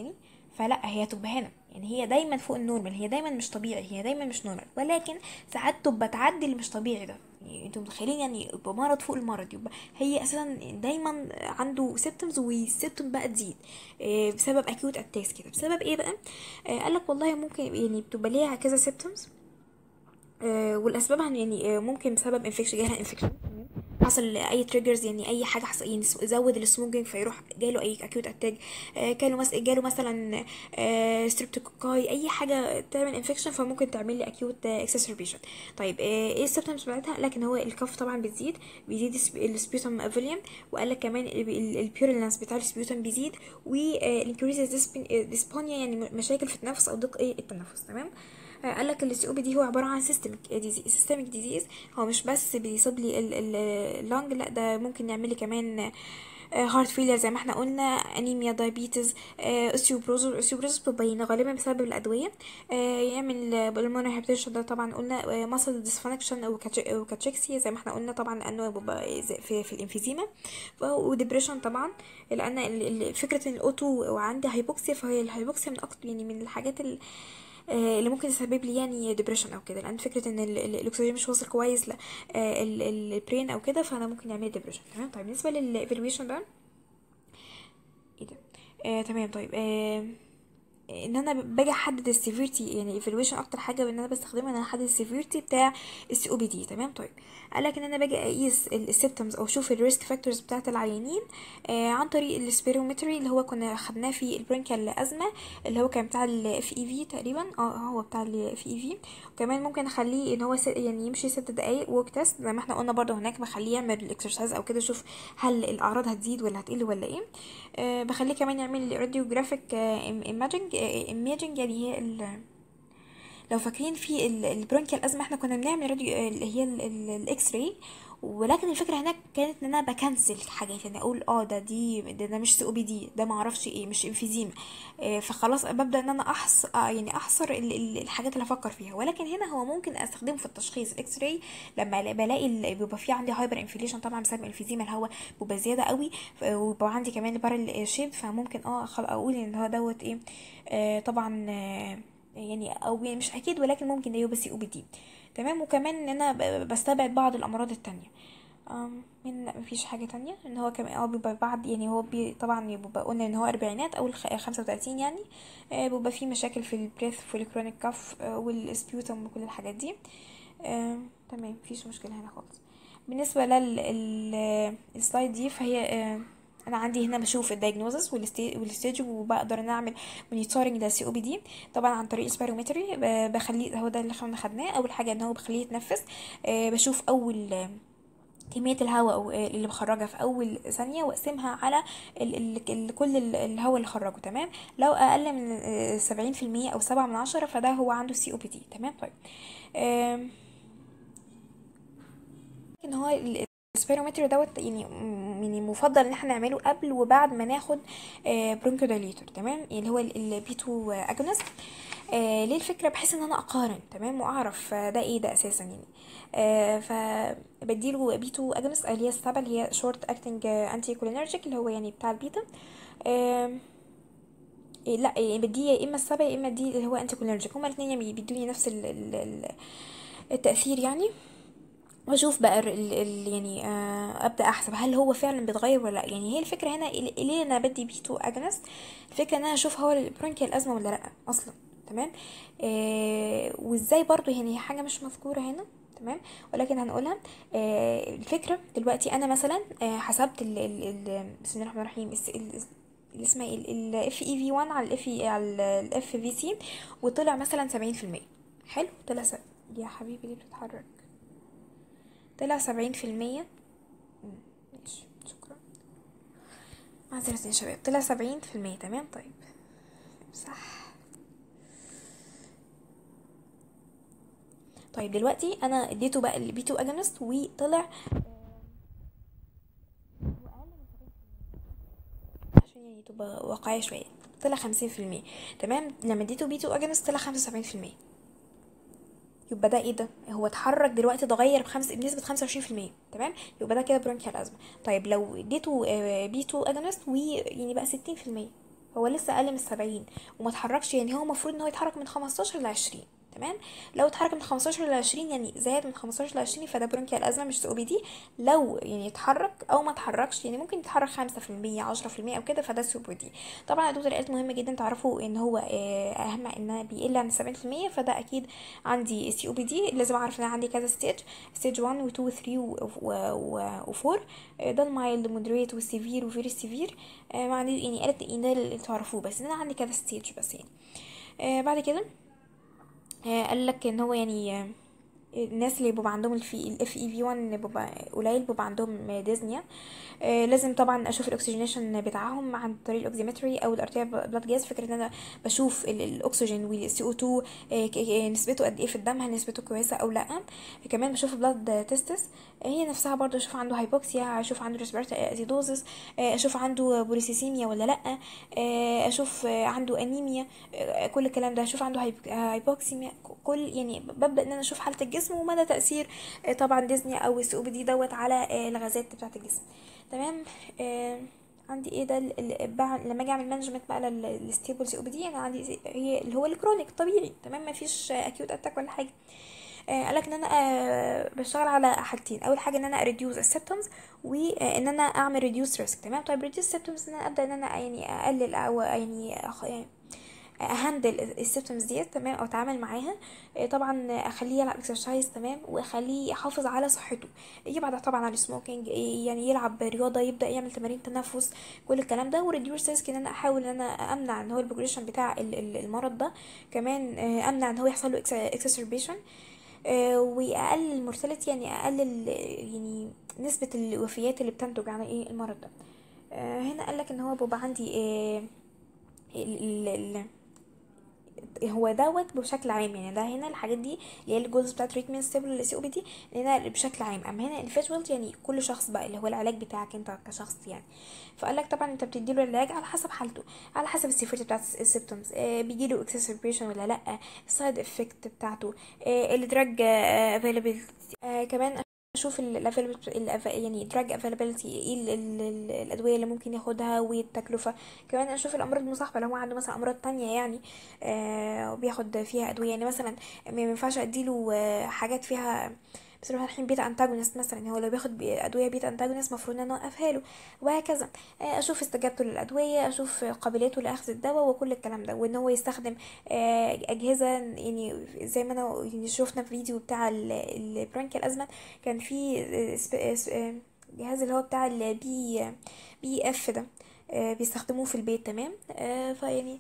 فلا هي تبقى هنا يعني هي دايما فوق النورمال هي دايما مش طبيعي هي دايما مش نورمال ولكن ساعات تبقى تعدي اللي مش طبيعي ده يعني انتوا متخيلين يعني يبقى مرض فوق المرض يبقى هي اساسا دايما عنده سيبتومز والسيبتوم بقى تزيد آه، بسبب اكيوت اتاكس كده بسبب ايه بقى آه، قالك والله ممكن يعني بتبقى ليها كذا سيبتومز آه، والاسباب عن- يعني آه، ممكن بسبب انفكشن جالها انفكشن حصل اي تريجرز يعني اي حاجه حصل يعني س- زود السموكينج فيروح جاله اي اكيوت اتاك جاله مس جاله مثلا ستريبتوكوكاي اي حاجه تعمل انفكشن فممكن تعمل لي اكيوت اكسسربيشن طيب آه، ايه السيمبتومز بتاعتها لكن هو الكف طبعا بتزيد بيزيد السبيوتم فوليوم وقال لك كمان البيوريلانس بتاع السبيوتم بيزيد والانكريز ديسبونيا يعني م- مشاكل في التنفس او ضيق ايه التنفس تمام آه، قال لك السي او بي دي هو عباره عن سيستميك سيستميك ديزيز هو مش بس بيصيب لي اللنج لا ده ممكن يعمل لي كمان هارت فيلير زي ما احنا قلنا انيميا دايابيتس اوستيوبروز الاوستيوبروز بتبين غالبا بسبب الادويه آه، يعمل بالمونري هايبرتنشن ده طبعا قلنا ماسل ديسفانكشن او كاتشكسيا زي ما احنا قلنا طبعا انه بيبقى زي- في, في الانفيزيما وديبريشن طبعا لان ال- ال- فكره ان الاوتو وعندي هايبوكسيا فهي الهايبوكسيا من اكتر يعني من الحاجات ال- آه، اللي ممكن تسبب لي يعني ديبريشن او كده لان فكره ان ال- ال- الاكسجين مش واصل كويس لا آه، ال- ال- البرين او كده فانا ممكن يعمل ديبريشن تمام طيب بالنسبه للايفالويشن بقى ايه ده آه تمام طيب آه ان انا باجي احدد السيفيرتي يعني ايفالويشن اكتر حاجه ان انا بستخدمها ان انا احدد السيفيرتي بتاع السي او بي دي تمام طيب قال لك ان انا باجي اقيس السيبتومز او اشوف الريسك فاكتورز بتاعه العيانين آه عن طريق السبيرومتري اللي هو كنا خدناه في البرونكيال ازمه اللي هو كان بتاع الاف اي في تقريبا اه هو بتاع الاف اي في وكمان ممكن اخليه ان هو س- يعني يمشي ست دقايق ووك تيست زي ما احنا قلنا برضه هناك بخليه يعمل الاكسرسايز او كده اشوف هل الاعراض هتزيد ولا هتقل ولا ايه آه بخليه كمان يعمل راديوجرافيك ايماجينج ايماجينج يعني هي ال- لو فاكرين في ال- البرونكيال ازمه احنا كنا بنعمل راديو اللي هي ال- ال- الاكس راي ولكن الفكره هناك كانت ان انا بكنسل حاجات يعني اقول اه ده دي ده, ده مش سي او بي دي ده ما اعرفش ايه مش انفيزيما آه فخلاص ببدا ان انا احص آه يعني احصر ال- ال- الحاجات اللي افكر فيها ولكن هنا هو ممكن استخدمه في التشخيص الاكس راي لما لا- بلاقي ال- بيبقى في عندي هايبر انفليشن طبعا بسبب الانفيزيما الهواء بيبقى زياده قوي ف- ويبقى عندي كمان بارل شيب فممكن اه خل- اقول ان هو دوت ايه آه طبعا آه يعني او يعني مش اكيد ولكن ممكن ده يبقى سي او بي دي تمام وكمان ان انا ب- بستبعد بعض الامراض التانية أم من لا مفيش حاجة تانية ان هو كمان اه بيبقى بعد يعني هو بي طبعا بيبقى قلنا ان هو اربعينات او الخ- خمسة وتلاتين يعني آه بيبقى فيه مشاكل في البريث والكرونيك كاف آه والسبيوتم وكل الحاجات دي آه تمام مفيش مشكلة هنا خالص بالنسبة لل ال- السلايد دي فهي آه انا عندي هنا بشوف الدايجنوزس والستيج وبقدر ان أنا اعمل مونيتورنج للسي او بي دي طبعا عن طريق السبيرومتري ب- بخليه هو ده اللي احنا خدناه اول حاجه ان هو بخليه يتنفس آه، بشوف اول آه، كمية الهواء أو اللي بخرجها في أول ثانية وأقسمها على ال ال ال كل ال- الهواء اللي خرجه تمام لو أقل من سبعين في المية أو سبعة من عشرة فده هو عنده سي أو بي دي تمام طيب آم، ان هو ال- السبيرومتر دوت يعني م- يعني مفضل ان احنا نعمله قبل وبعد ما ناخد برونكودايليتور تمام اللي هو البي 2 اجونست آه ليه الفكره بحيث ان انا اقارن تمام واعرف آه، ده ايه ده اساسا يعني آه فبديله بي 2 اجونست اللي هي السبا اللي هي شورت اكتنج انتي كولينرجيك اللي هو يعني بتاع البيتا آه إيه لا إيه بدي يا اما السبا يا اما دي اللي هو انتي كولينرجيك هما الاثنين يعني بيدوني نفس ال ال ال التاثير يعني واشوف بقى ال ال يعني آه ابدا احسب هل هو فعلا بيتغير ولا لا يعني هي الفكره هنا ال- ليه انا بدي بي 2 اجنست الفكره ان انا اشوف هو البرونكيال ازمه ولا لا اصلا تمام آه وازاي برضو يعني هي حاجه مش مذكوره هنا تمام ولكن هنقولها آه الفكره دلوقتي انا مثلا آه حسبت ال ال ال بسم الله الرحمن الرحيم الس- ال- اللي اسمها ايه الاف اي في 1 على الاف على الاف في سي وطلع مثلا 70% حلو طلع س... يا حبيبي ليه بتتحرك طلع سبعين في المية ماشي شكرا معذرة يا شباب طلع سبعين في المية تمام طيب صح طيب دلوقتي انا اديته بقى البي 2 اجونست وطلع عشان يعني تبقى واقعية شوية طلع خمسين في المية تمام لما اديته بي 2 اجونست طلع خمسة وسبعين في المية يبقى ده ايه ده هو اتحرك دلوقتي اتغير بخمس بنسبة خمسة وعشرين في المية تمام يبقى ده كده برونكيال ازمة طيب لو اديته بي 2 اجونست ويعني بقى ستين في المية هو لسه اقل من السبعين وما اتحركش يعني هو المفروض ان هو يتحرك من خمستاشر لعشرين تمام لو اتحرك من 15 ل 20 يعني زاد من 15 ل 20 فده برونكيال ازمه مش سي بي دي لو يعني اتحرك او ما اتحركش يعني ممكن يتحرك 5% 10% او كده فده سي بي دي طبعا يا دكتور قالت مهم جدا تعرفوا ان هو آه، اهم ان بيقل عن 70% فده اكيد عندي سي او بي دي لازم اعرف ان انا عندي كذا ستيج ستيج 1 و 2 و 3 و 4 ده المايلد مودريت والسيفير وفيري سيفير معني يعني قالت ان ده اللي تعرفوه بس ان انا عندي كذا ستيج بس يعني آه، بعد كده آه، قال لك ان هو يعني آه، الناس اللي بيبقى عندهم الفي الاف اي في 1 اللي بيبقى قليل بيبقى عندهم ديزنيا آه لازم طبعا اشوف الاكسجينيشن بتاعهم عن طريق الاوكسيمتري او الارتيا بلاد جاز فكره ان انا بشوف ال- الاكسجين والسي او 2 آه ك- آه، نسبته قد ايه في الدم هل نسبته كويسه او لا كمان بشوف بلاد تيستس هي نفسها برضه اشوف عنده هايبوكسيا اشوف عنده ريسبيرتوري اسيدوزس اشوف عنده بوليسيسيميا ولا لا آه، اشوف آه، عنده انيميا آه، كل الكلام ده اشوف عنده هايب- هايبوكسيميا كل يعني ببدا ان انا اشوف حاله الجسم ومدى تاثير آه، طبعا ديزني او السي او بي دي دوت على آه، الغازات بتاعه الجسم تمام آه، عندي ايه ده ال- ال- بع- لما اجي اعمل مانجمنت بقى للستيبل سي او بي دي انا عندي زي- هي اللي هو الكرونيك الطبيعي تمام ما فيش اكيوت اتاك ولا حاجه آه، قالك ان انا آه، بشتغل على حاجتين اول حاجه ان انا اريديوز السيمبتومز وان انا اعمل ريديوس ريسك تمام طيب ريديوس سيمبتومز ان انا ابدا ان انا يعني اقلل او يعني أخ- يعني اهندل السيمبتومز ديت تمام او اتعامل معاها آه، طبعا اخليه يلعب اكسرسايز تمام واخليه يحافظ على صحته يبعد طبعا عن السموكينج يعني يلعب رياضه يبدا يعمل تمارين تنفس كل الكلام ده وريديوس ريسك ان انا احاول ان انا امنع ان هو البروجريشن بتاع ال- ال- المرض ده كمان آه، امنع ان هو يحصل له اكسسربيشن واقلل المورتاليتي يعني اقلل يعني نسبه الوفيات اللي بتنتج عن ايه المرض ده آه، هنا قالك ان هو بيبقى عندي آه، ال- ال- ال- هو دوت بشكل عام يعني ده هنا الحاجات دي اللي هي الجزء بتاع تريتمنت ستيبل للسي او بي دي هنا بشكل عام اما هنا الفيجوال يعني كل شخص بقى اللي هو العلاج بتاعك انت كشخص يعني فقال لك طبعا انت بتدي له العلاج على حسب حالته على حسب السيفيرتي بتاعت السيمبتومز آه بيجي له اكسسربيشن ولا لا السايد افكت بتاعته آه الدراج افيلابيلتي آه كمان اشوف ال available- ال av- يعني drug availability ايه ال- ال- ال- الادويه اللي ممكن ياخدها والتكلفه كمان اشوف الامراض المصاحبه لو هو عنده مثلا امراض تانية يعني آه وبياخد فيها ادويه يعني مثلا ما ينفعش اديله آه حاجات فيها بس لو الحين بيتا انتاجونست مثلا هو لو بياخد بي- ادويه بيتا انتاجونست المفروض ان انا اوقفها له وهكذا آه، اشوف استجابته للادويه اشوف قابليته لاخذ الدواء وكل الكلام ده وان هو يستخدم آه، اجهزه يعني زي ما انا يعني شفنا في فيديو بتاع البرانكيال ازمه كان في آه، سب- آه، س- آه، جهاز اللي هو بتاع البي بي اف ده آه، بيستخدموه في البيت تمام آه، فيعني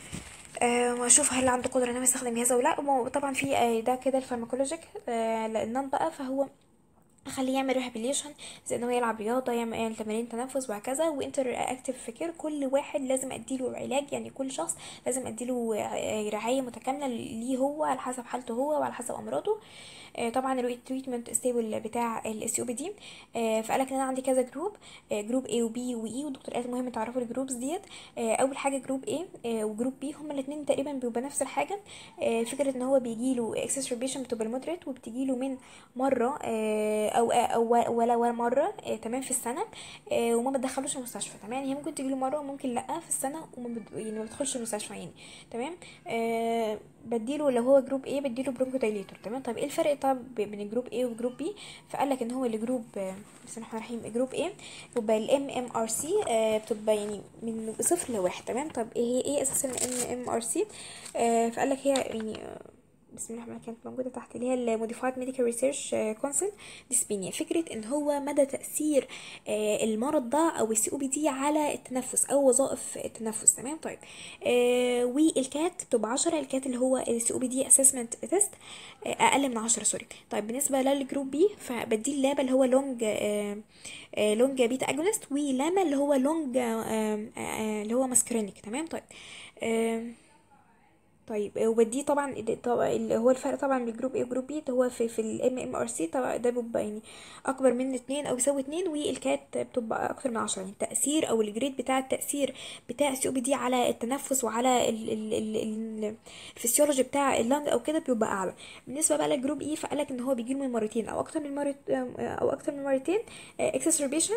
آه، واشوف هل عنده قدره ان هو يستخدم جهاز او لا وطبعا في آه، ده كده الفارماكولوجيك لانهم بقى فهو اخليه يعمل ريهابيليشن زي ان هو يلعب رياضه يعمل يعمل تمارين تنفس وهكذا وانتر اكتيف في كير كل واحد لازم اديله علاج يعني كل شخص لازم اديله ع- رعايه متكامله ليه هو على حسب حالته هو وعلى حسب امراضه آه، طبعا التريتمنت ستيبل بتاع الاس او بي دي فقالك ان انا عندي كذا جروب جروب A وبي واي والدكتور قالت مهم تعرفوا الجروبس ديت آه، اول حاجه جروب A آه، وجروب بي هما الاثنين تقريبا بيبقى نفس الحاجه آه، فكره ان هو بيجيله اكسسربيشن بتبقى المودريت وبتجيله من مره آه، او او ولا ولا مره آه، تمام في السنه آه، وما بتدخلوش المستشفى تمام هي ممكن تجيله مره وممكن لا في السنه وما بت... يعني ما بتدخلش المستشفى يعني تمام آه بديله لو هو جروب A بديله برونكو دايليتور تمام طب ايه الفرق طب بين جروب A وجروب B فقال لك ان هو الجروب آه، بسم الله الرحمن الرحيم جروب A يبقى الام ام ار سي بتبقى يعني من صفر لواحد تمام طب ايه هي ايه اساسا الام ام ار سي فقال لك هي يعني آه، بسم الله الرحمن الرحيم كانت موجوده تحت اللي هي الموديفايد ميديكال ريسيرش كونسل ديسبينيا فكره ان هو مدى تاثير آه، المرض ده او السي او بي دي على التنفس او وظائف التنفس تمام طيب آه والكات بتبقى 10 الكات اللي هو السي او بي دي اسسمنت تيست اقل من 10 سوري طيب بالنسبه للجروب بي فبدي اللابا اللي هو لونج آه آه لونج بيتا اجونست ولاما اللي هو لونج آه آه آه اللي هو ماسكرينيك تمام طيب آه طيب وبديه طبعا طبعا اللي هو الفرق طبعا بين الجروب A وجروب B ده هو في في الام ام ار سي طبعا ده بيبقى يعني اكبر من اتنين او يساوي اتنين والكات بتبقى اكتر من عشرة يعني التأثير او الجريد بتاع التأثير بتاع السي او بي دي على التنفس وعلى ال ال ال ال الفسيولوجي بتاع اللنج او كده بيبقى اعلى بالنسبه بقى للجروب اي فقالك ان هو بيجي من مرتين او اكتر من مرت او اكتر من مرتين اكسسربيشن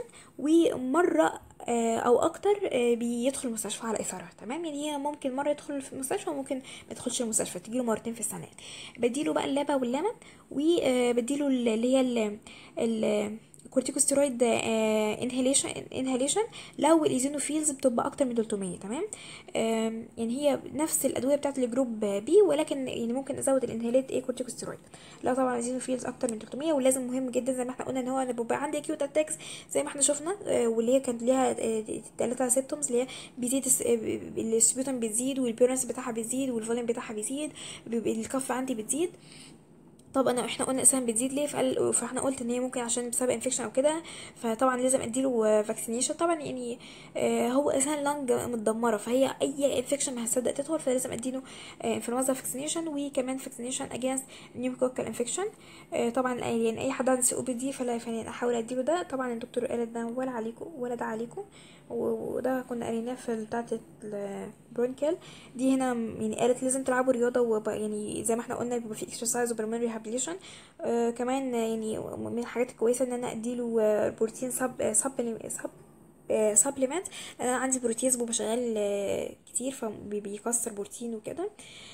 ومره او اكتر بيدخل المستشفى على اثارها تمام يعني هي ممكن مره يدخل في المستشفى وممكن ما يدخلش المستشفى تجيله مرتين في السنه بديله بقى اللبا واللمن وبديله اللي هي ال ال كورتيكوستيرويد انهيليشن انهيليشن لو الايزينوفيلز بتبقى اكتر من 300 تمام يعني هي نفس الادويه بتاعت الجروب بي ولكن يعني ممكن ازود الانهيليت ايه كورتيكوستيرويد لو طبعا الايزينوفيلز اكتر من 300 ولازم مهم جدا زي ما احنا قلنا ان هو انا بيبقى عندي اكيوت اتاكس زي ما احنا شفنا واللي هي كانت ليها ثلاثه سيمتومز اللي هي بيزيد السبيوتم بتزيد والبيرنس بتاعها بتزيد والفوليوم بتاعها بيزيد الكف عندي بتزيد طب انا احنا قلنا اساسا بتزيد ليه فقال فاحنا قلت ان هي ممكن عشان بسبب انفكشن او كده فطبعا لازم اديله فاكسينيشن طبعا يعني آه هو اساسا اللنج متدمره فهي اي انفكشن ما هتصدق تدخل فلازم اديله انفلونزا فاكسينيشن وكمان فاكسينيشن اجينست نيوكوكال انفكشن طبعا يعني اي حد عنده سي او بي دي فلا فانا احاول اديله ده طبعا الدكتور قال ده ولا عليكم ولا ده عليكم وده كنا قريناه في بتاعت البرونكال دي هنا يعني قالت لازم تلعبوا رياضه ويعني زي ما احنا قلنا بيبقى في اكسرسايز وبرميل ريهابيليشن آه كمان يعني من الحاجات الكويسه ان انا اديله بروتين سب سب سب سبلمنت انا عندي بروتيز بيبقى شغال كتير فبيكسر بروتين وكده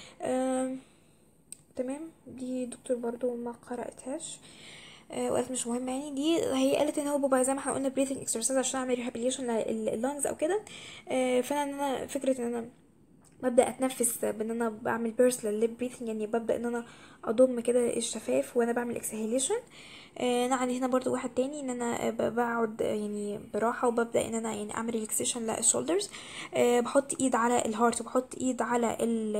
آه تمام دي دكتور برضو ما قرأتهاش آه وقالت مش مهمه يعني دي هي قالت ان هو بابا زي ما احنا قلنا بريثنج اكسرسايز عشان اعمل ريهابيليشن لللنجز او كده آه فانا ان انا فكره ان انا ببدا اتنفس بان انا بعمل بيرس للليب بريثنج يعني ببدا ان انا اضم كده الشفاف وانا بعمل اكسهيليشن آه انا عندي هنا برضو واحد تاني ان انا بقعد يعني براحه وببدا ان انا يعني اعمل ريلاكسيشن للشولدرز آه بحط ايد على الهارت وبحط ايد على ال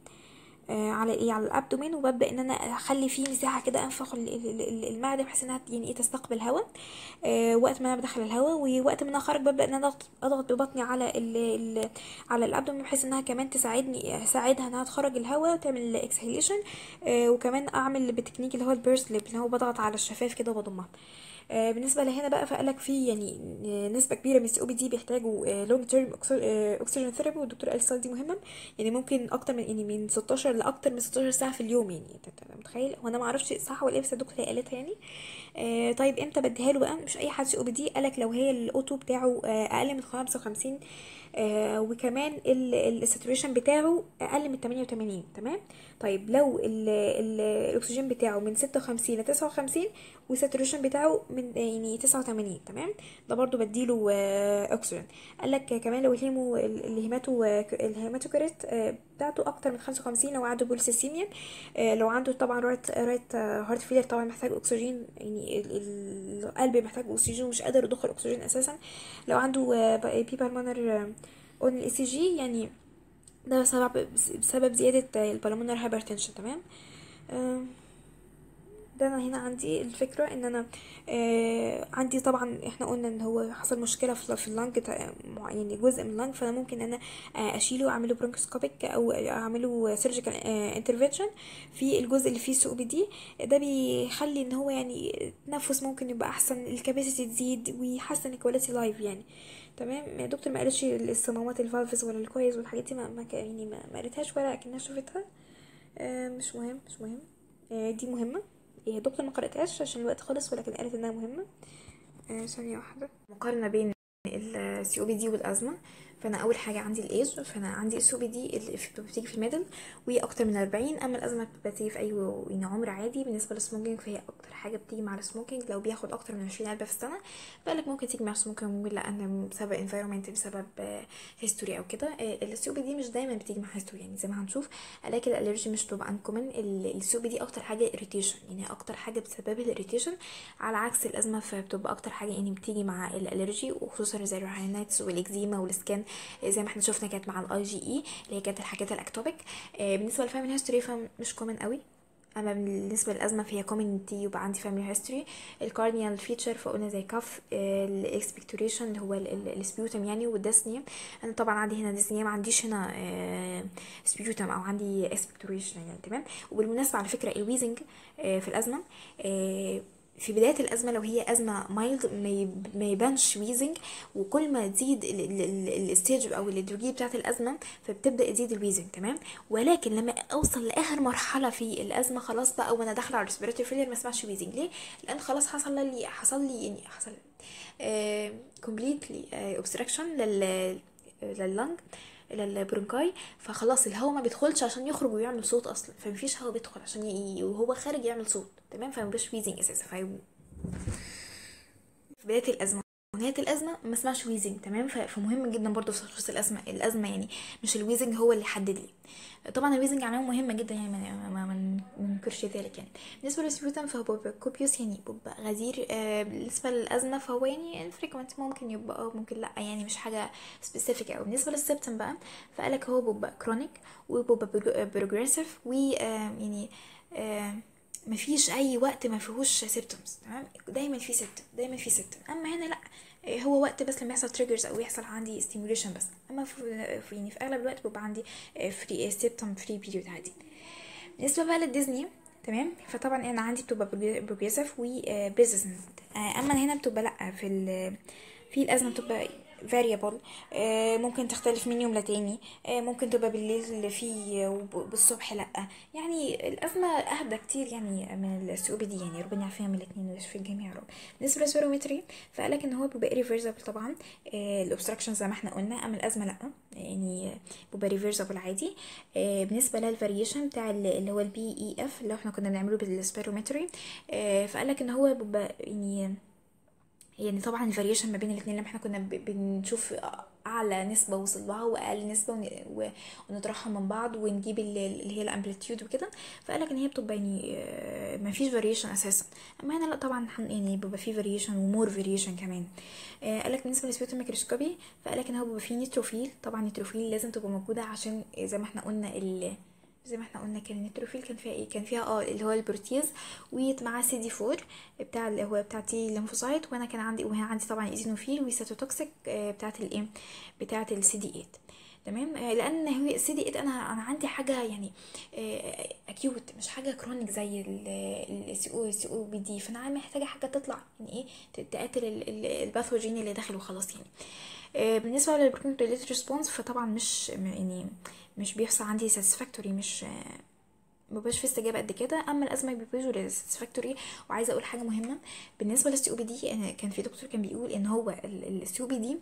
آه على ايه على الابدومين وببدا ان انا اخلي فيه مساحه كده انفخ المعده بحيث انها يعني ايه تستقبل هواء آه وقت ما انا بدخل الهواء ووقت ما انا خارج ببدا ان انا اضغط ببطني على ال ال على الابدومين بحيث انها كمان تساعدني اساعدها انها تخرج الهواء وتعمل اكسهيليشن آه وكمان اعمل بتكنيك اللي هو البيرس ليب اللي هو بضغط على الشفاف كده وبضمها آه بالنسبه لهنا بقى فقالك في يعني نسبه كبيره من السي او بي دي بيحتاجوا لونج تيرم اوكسجين ثيرابي والدكتور قال السؤال دي مهمه يعني ممكن اكتر من يعني من 16 لاكتر من 16 ساعه في اليوم يعني انت متخيل هو انا ما اعرفش صح ولا ايه بس الدكتور هي قالتها يعني آه طيب امتى بديها له بقى مش اي حد سي او بي دي قالك لو هي الاوتو بتاعه آه اقل من 55 آه وكمان الساتوريشن بتاعه اقل من 88 تمام طيب لو ال ال الاكسجين بتاعه من 56 ل 59 والساتوريشن بتاعه من يعني 89 تمام ده برضو بديله آه اكسجين قال لك كمان لو الهيمو الهيماتو الهيماتوكريت آه بتاعته اكتر من 55 لو عنده بوليسيسيميا آه لو عنده طبعا رايت رايت هارت فيلر طبعا محتاج اكسجين يعني القلب محتاج اكسجين ومش قادر يضخ الاكسجين اساسا لو عنده بي بالمونر اون الاي سي جي يعني ده بسبب بسبب زيادة البلمونر هايبرتنشن تمام ده انا هنا عندي الفكرة ان انا آه عندي طبعا احنا قلنا ان هو حصل مشكلة في, في اللنج يعني جزء من اللنج فانا ممكن انا آه اشيله واعمله برونكوسكوبيك او اعمله سيرجيكال آه انترفنشن في الجزء اللي فيه سي او بي دي ده بيخلي ان هو يعني التنفس ممكن يبقى احسن الكاباسيتي تزيد ويحسن الكواليتي لايف يعني تمام يا دكتور ما قالتش الصمامات الفالفز ولا الكويز والحاجات دي ما, ما يعني ما, ما قالتهاش ولا اكنها شفتها آه مش مهم مش مهم آه دي مهمه هي دكتور ما قرأتهاش عشان الوقت خلص ولكن قالت انها مهمه آه ثانيه واحده مقارنه بين السي او بي دي والازمه فانا اول حاجه عندي الايج فانا عندي السي او بي دي اللي بتيجي في الميدل وهي اكتر من 40 اما الازمه بتيجي في اي يعني عمر عادي بالنسبه للسموكينج فهي اكتر حاجه بتيجي مع السموكينج لو بياخد اكتر من 20 علبه في السنه فقالك ممكن تيجي مع السموكينج لان بسبب انفايرمنت بسبب هيستوري او كده السي او بي دي مش دايما بتيجي مع هيستوري يعني زي ما هنشوف لكن الالرجي مش تبقى انكومن السي او بي دي اكتر حاجه اريتيشن يعني اكتر حاجه بتسبب الاريتيشن على عكس الازمه فبتبقى اكتر حاجه يعني بتيجي مع الالرجي وخصوصا زي الرهانات والاكزيما والسكان زي ما احنا شفنا كانت مع الاي جي اي اللي هي كانت الحاجات الاكتوبيك آه بالنسبه للفاميلي هيستوري فمش كومن قوي اما بالنسبه للازمه فهي كوميونتي يبقى عندي فاميلي هيستوري الكاردينال فيتشر فقلنا زي كف الاكسبكتوريشن اللي هو السبيوتم يعني والديسنيا انا طبعا عندي هنا ديسنيا ما عنديش هنا سبيوتم او عندي اكسبكتوريشن يعني تمام وبالمناسبه على فكره الويزنج في الازمه في بداية الأزمة لو هي أزمة مايلد ما يبانش ويزنج وكل ما تزيد الستيج أو الدرجية بتاعة الأزمة فبتبدأ تزيد الويزنج تمام ولكن لما أوصل لآخر مرحلة في الأزمة خلاص بقى وأنا داخلة على ريسبيراتوري فيلير ما اسمعش ويزنج ليه؟ لأن خلاص حصل لي حصل لي يعني حصل كومبليتلي اوبستراكشن لل لللنج للبرونكاي فخلاص الهواء ما بيدخلش عشان يخرج ويعمل صوت اصلا فمفيش هواء بيدخل عشان ي... وهو خارج يعمل صوت تمام فمبقاش ويزنج اساسا في بدايه الازمه نهايه الازمه ما اسمعش ويزنج تمام فمهم جدا برضو في تشخيص الازمه الازمه يعني مش الويزنج هو اللي يحدد لي طبعا الويزنج علامه مهمه جدا يعني ما ما ننكرش ذلك يعني بالنسبه للسبيوتم فهو بيبقى كوبيوس يعني بيبقى غزير آه بالنسبه للازمه فهو يعني الفريكونت ممكن يبقى اه ممكن لا يعني مش حاجه سبيسيفيك قوي بالنسبه للسبتم بقى فقالك هو بيبقى كرونيك وبيبقى بروجريسيف و آه يعني آه مفيش اي وقت ما فيهوش سيبتومز تمام دايما في سيبتوم دايما في سيبتوم اما هنا لا هو وقت بس لما يحصل تريجرز او يحصل عندي ستيموليشن بس اما في يعني في اغلب الوقت بيبقى عندي فري سيبتوم فري بيريود عادي بالنسبه بقى للديزني تمام فطبعا انا عندي بتبقى بروجريسيف وبريزنت اما هنا بتبقى لا في في الازمه بتبقى variable آه ممكن تختلف من يوم لتاني آه ممكن تبقى بالليل في وبالصبح لا يعني الأزمة أهدى كتير يعني من السي دي يعني ربنا يعافينا من الاتنين ويشفي الجميع رب بالنسبة للسبيرومتري فقالك ان هو بيبقى ريفرسبل طبعا آه الاوبستراكشن زي ما احنا قلنا اما الأزمة لا يعني بيبقى ريفرسبل عادي آه بالنسبة للفاريشن بتاع اللي هو البي اي اف اللي احنا كنا بنعمله بالسبيرومتري آه فقالك ان هو بيبقى يعني يعني طبعا الفاريشن ما بين الاثنين لما احنا كنا بنشوف اعلى نسبه وصل لها واقل نسبه ونطرحها من بعض ونجيب اللي هي الامبليتيود وكده فقال لك ان هي بتبقى يعني ما فيش فاريشن اساسا اما هنا لا طبعا يعني بيبقى فيه فاريشن ومور فاريشن كمان قال لك بالنسبه للسبيوتو ميكروسكوبي فقال لك ان هو بيبقى فيه نيتروفيل طبعا نيتروفيل لازم تبقى موجوده عشان زي ما احنا قلنا زي ما احنا قلنا كان النيتروفيل كان فيها ايه كان فيها اه اللي هو البروتيز ومعاه سي دي 4 بتاع اللي هو بتاع تي ليمفوسايت وانا كان عندي وهنا عندي طبعا ايزينوفيل وسيتوتوكسيك بتاعت الايه بتاعت السي دي 8 تمام لان هي السي دي 8 انا انا عندي حاجه يعني اكيوت مش حاجه كرونيك زي السي او السي او بي دي فانا محتاجه حاجه تطلع يعني ايه تقتل الباثوجين اللي داخل وخلاص يعني بالنسبه للبروتين ريليتد ريسبونس فطبعا مش يعني مش بيحصل عندي ساتسفاكتوري مش مبقاش في استجابه قد كده اما الازمه بيبقى ساتسفاكتوري وعايزه اقول حاجه مهمه بالنسبه للسي او بي دي انا كان في دكتور كان بيقول ان هو السي او بي دي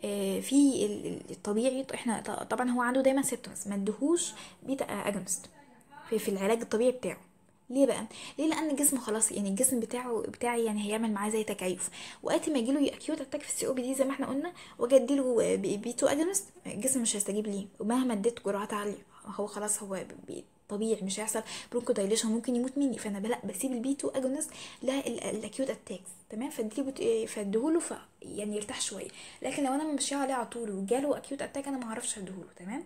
في الطبيعي احنا طبعا هو عنده دايما سيبتومز ما ادهوش بيتا اجونست في, في العلاج الطبيعي بتاعه ليه بقى ليه لان الجسم خلاص يعني الجسم بتاعه بتاعي يعني هيعمل معاه زي تكيف وقت ما يجيله اكيوت اتاك في السي او بي دي زي ما احنا قلنا واجي اديله بي 2 اجونست الجسم مش هيستجيب ليه ومهما اديت جرعات عاليه هو خلاص هو طبيعي مش هيحصل برونكو دايليشن ممكن يموت مني فانا لا بسيب البي 2 اجونست للاكيوت اتاكس تمام فاديله فاديهوله ف يعني يرتاح شويه لكن لو انا ماشيه عليه على طول وجاله اكيوت اتاك انا ما اعرفش اديهوله تمام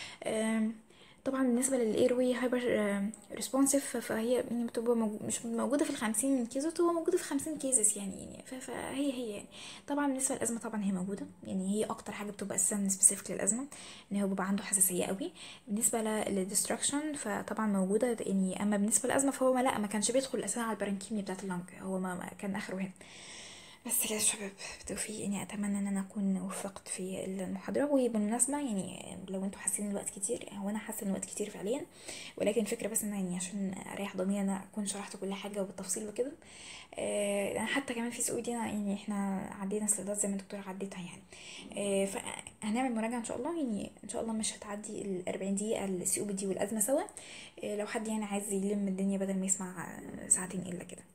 طبعا بالنسبه للايروي هايبر ريسبونسيف فهي يعني بتبقى موجود مش موجوده في الخمسين كيس بتبقى موجوده في خمسين كيسز يعني يعني فهي هي يعني طبعا بالنسبه للازمه طبعا هي موجوده يعني هي اكتر حاجه بتبقى اساسا سبيسيفيك للازمه ان هو بيبقى عنده حساسيه قوي بالنسبه للديستراكشن فطبعا موجوده يعني اما بالنسبه للازمه فهو ما لا ما كانش بيدخل اساسا على البرانكيميا بتاعه اللنج هو ما كان اخره هنا بس كده يا شباب بتوفيق يعني اتمنى ان انا اكون وفقت في المحاضره وبالمناسبه يعني لو انتوا حاسين الوقت كتير هو انا حاسه ان الوقت كتير فعليا ولكن الفكره بس ان يعني عشان اريح ضميري انا اكون شرحت كل حاجه وبالتفصيل وكده آه حتى كمان في سعودي يعني احنا عدينا سلايدات زي ما الدكتوره عديتها يعني آه فهنعمل مراجعه ان شاء الله يعني ان شاء الله مش هتعدي ال 40 دقيقه السي او بي دي والازمه سوا آه لو حد يعني عايز يلم الدنيا بدل ما يسمع ساعتين الا كده